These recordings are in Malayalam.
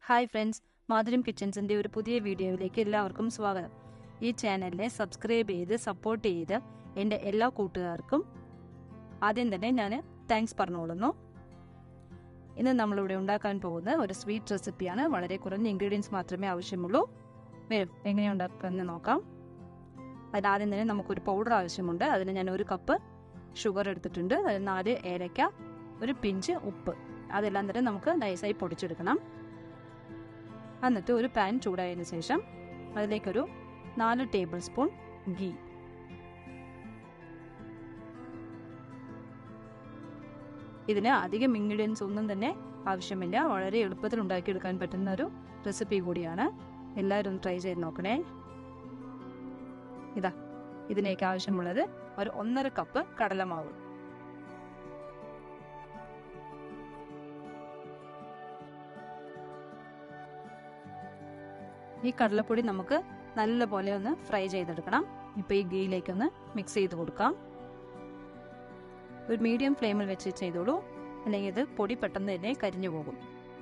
ഹായ് ഫ്രണ്ട്സ് മാധുരം കിച്ചൻസിൻ്റെ ഒരു പുതിയ വീഡിയോയിലേക്ക് എല്ലാവർക്കും സ്വാഗതം ഈ ചാനലിനെ സബ്സ്ക്രൈബ് ചെയ്ത് സപ്പോർട്ട് ചെയ്ത് എൻ്റെ എല്ലാ കൂട്ടുകാർക്കും ആദ്യം തന്നെ ഞാൻ താങ്ക്സ് പറഞ്ഞോളുന്നു ഇന്ന് നമ്മളിവിടെ ഉണ്ടാക്കാൻ പോകുന്ന ഒരു സ്വീറ്റ് റെസിപ്പിയാണ് വളരെ കുറഞ്ഞ ഇൻഗ്രീഡിയൻസ് മാത്രമേ ആവശ്യമുള്ളൂ വരും എങ്ങനെ ഉണ്ടാക്കാമെന്ന് നോക്കാം അതിനാദ്യം തന്നെ നമുക്കൊരു പൗഡർ ആവശ്യമുണ്ട് അതിന് ഞാൻ ഒരു കപ്പ് ഷുഗർ എടുത്തിട്ടുണ്ട് അതിൽ നാല് ഏലക്ക ഒരു പിഞ്ച് ഉപ്പ് അതെല്ലാം തന്നെ നമുക്ക് നൈസായി പൊടിച്ചെടുക്കണം എന്നിട്ട് ഒരു പാൻ ചൂടായതിനു ശേഷം അതിലേക്കൊരു നാല് ടേബിൾ സ്പൂൺ ഗീ ഇതിന് അധികം ഇൻഗ്രീഡിയൻസ് ഒന്നും തന്നെ ആവശ്യമില്ല വളരെ എളുപ്പത്തിൽ ഉണ്ടാക്കിയെടുക്കാൻ പറ്റുന്ന ഒരു റെസിപ്പി കൂടിയാണ് എല്ലാവരും ഒന്ന് ട്രൈ ചെയ്ത് നോക്കണേ ഇതാ ഇതിലേക്ക് ആവശ്യമുള്ളത് ഒരു ഒന്നര കപ്പ് കടലമാവ് ഈ കടലപ്പൊടി നമുക്ക് നല്ലപോലെ ഒന്ന് ഫ്രൈ ചെയ്തെടുക്കണം ഇപ്പൊ ഈ ഗീയിലേക്ക് ഒന്ന് മിക്സ് ചെയ്ത് കൊടുക്കാം ഒരു മീഡിയം ഫ്ലെയിമിൽ വെച്ച് ചെയ്തോളൂ അല്ലെങ്കിൽ ഇത് പൊടി പെട്ടെന്ന് തന്നെ കരിഞ്ഞു പോകും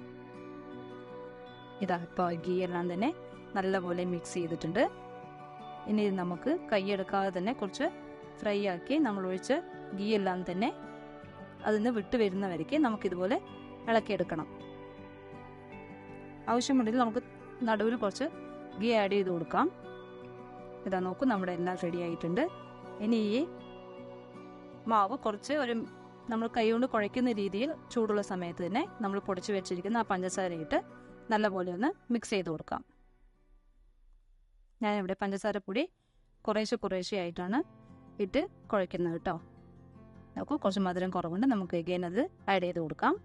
ഇതാ ഇപ്പോൾ ഗീ എല്ലാം തന്നെ നല്ലപോലെ മിക്സ് ചെയ്തിട്ടുണ്ട് ഇനി ഇത് നമുക്ക് കൈയെടുക്കാതെ തന്നെ കുറച്ച് ഫ്രൈ ആക്കി നമ്മൾ ഒഴിച്ച് ഗീ എല്ലാം തന്നെ അതിൽ നിന്ന് വിട്ട് വരുന്നവരേക്ക് നമുക്കിതുപോലെ ഇളക്കിയെടുക്കണം ആവശ്യമുണ്ടെങ്കിൽ നമുക്ക് നടുവിൽ കുറച്ച് ഗീ ആഡ് ചെയ്ത് കൊടുക്കാം ഇതാ നോക്കൂ നമ്മുടെ എല്ലാം റെഡി ആയിട്ടുണ്ട് ഇനി ഈ മാവ് കുറച്ച് ഒരു നമ്മൾ കൈകൊണ്ട് കുഴയ്ക്കുന്ന രീതിയിൽ ചൂടുള്ള സമയത്ത് തന്നെ നമ്മൾ പൊടിച്ച് വെച്ചിരിക്കുന്ന ആ പഞ്ചസാര ഇട്ട് നല്ലപോലെ ഒന്ന് മിക്സ് ചെയ്ത് കൊടുക്കാം ഞാനിവിടെ പഞ്ചസാര പൊടി കുറേശ്ശെ കുറേശ്ശെ ആയിട്ടാണ് ഇട്ട് കുഴയ്ക്കുന്നത് കേട്ടോ നോക്കൂ കുറച്ച് മധുരം കുറവുണ്ട് നമുക്ക് എഗെയിൻ അത് ആഡ് ചെയ്ത് കൊടുക്കാം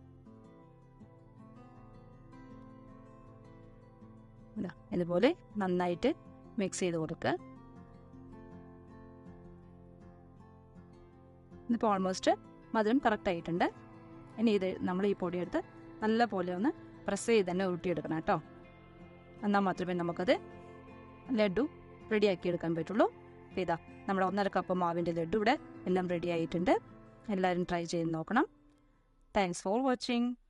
ഇതാ ഇതുപോലെ നന്നായിട്ട് മിക്സ് ചെയ്ത് കൊടുക്കുക ഇതിപ്പോൾ ഓൾമോസ്റ്റ് മധുരം കറക്റ്റ് ആയിട്ടുണ്ട് ഇനി ഇത് നമ്മൾ ഈ പൊടിയെടുത്ത് നല്ല പോലെ ഒന്ന് പ്രസ് ചെയ്ത് തന്നെ ഉരുട്ടിയെടുക്കണം കേട്ടോ എന്നാൽ മാത്രമേ നമുക്കത് ലഡു റെഡിയാക്കി എടുക്കാൻ പറ്റുള്ളൂ അപ്പോൾ ഇതാ നമ്മുടെ ഒന്നര കപ്പ് മാവിൻ്റെ ലഡു ഇവിടെ എല്ലാം റെഡി ആയിട്ടുണ്ട് എല്ലാവരും ട്രൈ ചെയ്ത് നോക്കണം താങ്ക്സ് ഫോർ വാച്ചിങ്